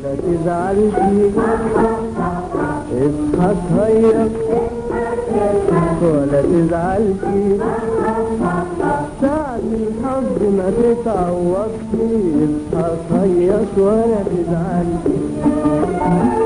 ولا تزعل فيه اصحى تهيص ولا تزعل فيه ساعة الحظ ما تتعوض فيه اصحى تهيص ولا تزعل فيه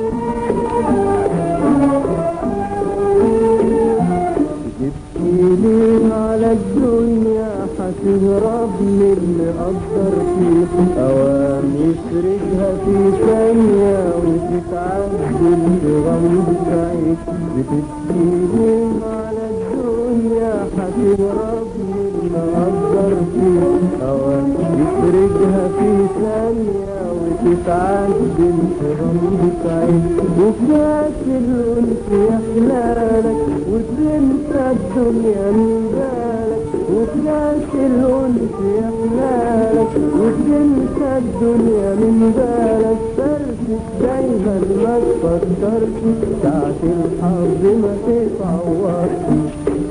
جبتيلي على الدنيا هتهرب من اللي قدر فيه اوام يسرقها في ثانية وتتعدل بغمض عيك بتبكيلي على الدنيا هتهرب من اللي قدر فيه اوام يسرقها في ثانية وتتعدل بغمض عيك وفات الانس يحلالك وتنسى الدنيا من بالك وتنسى الانس يحلالك وتنسى الدنيا من بالك فرشك دايما ما تفكرش ساعة الحظ ما تتعوضش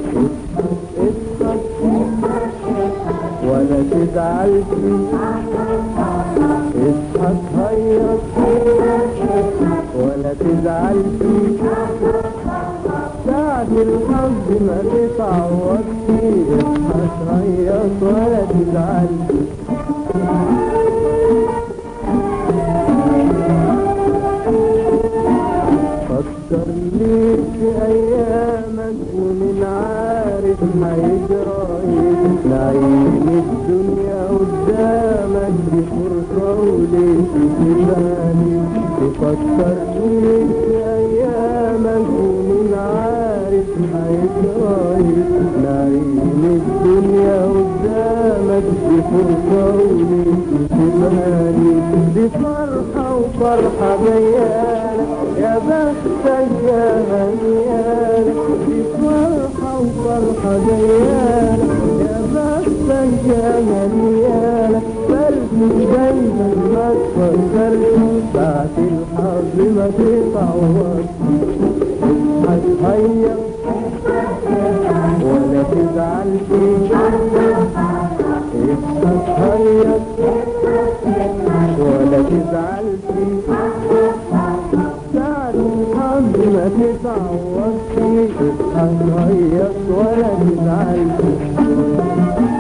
اضحك ولا تزعل اضحك هيص ولا تزعل ساعة الحظ ما تتعوضش اضحك هيص ولا تزعل فكر ليك في ايامك ومن عارف هيجرى ايه نعيم الدنيا قدامك دي فرصة وليك تباني تفكر ليك في ايامك ومن عارف هيجرى ايه نعيم الدنيا قدامك دي فرصة وليك تباني دي فرحة وفرحة جايالك يا بختك يا هنيالك دي فرحة وفرحة جايالك يا بختك يا هنيالك فرحك دايما ما تفكرش ساعة الحظ ما تتعوضش هتهيص ولا تزعل فيه هتهيص ولا تزعل فيه ساعة الحظ ما تتعوضش هتهيص ولا تزعل فيه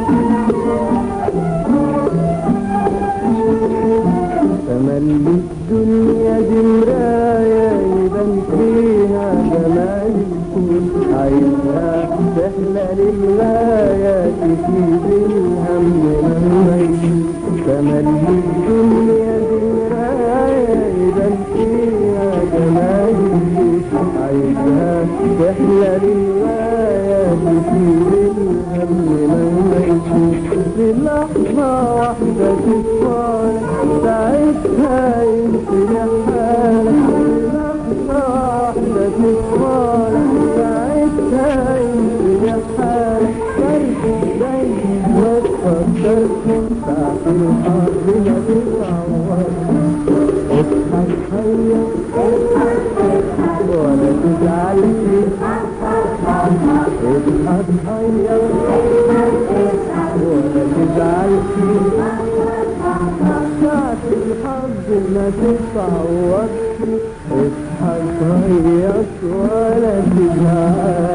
تملي الدنيا دي مراية يبان فيها جمال الكون عايزها تحلى للغاية تفيد الهم لما يكون تملي الدنيا دي مراية يبان فيها جمال الكون عايزها تحلى للغاية تفيد الهم لما يكون في لحظة واحدة تتفارق ساعتها يمكن حالك في لحظة واحدة تتفارق ساعتها يمكن حالك فرق دايما ما تفكرش ساعة الحظ ما تتعوض اضحك هيا ولا تزعل اضحك هيا ولا تزعل ساعة الحظ ما تتعوضش اضحك هيص ولا تزعل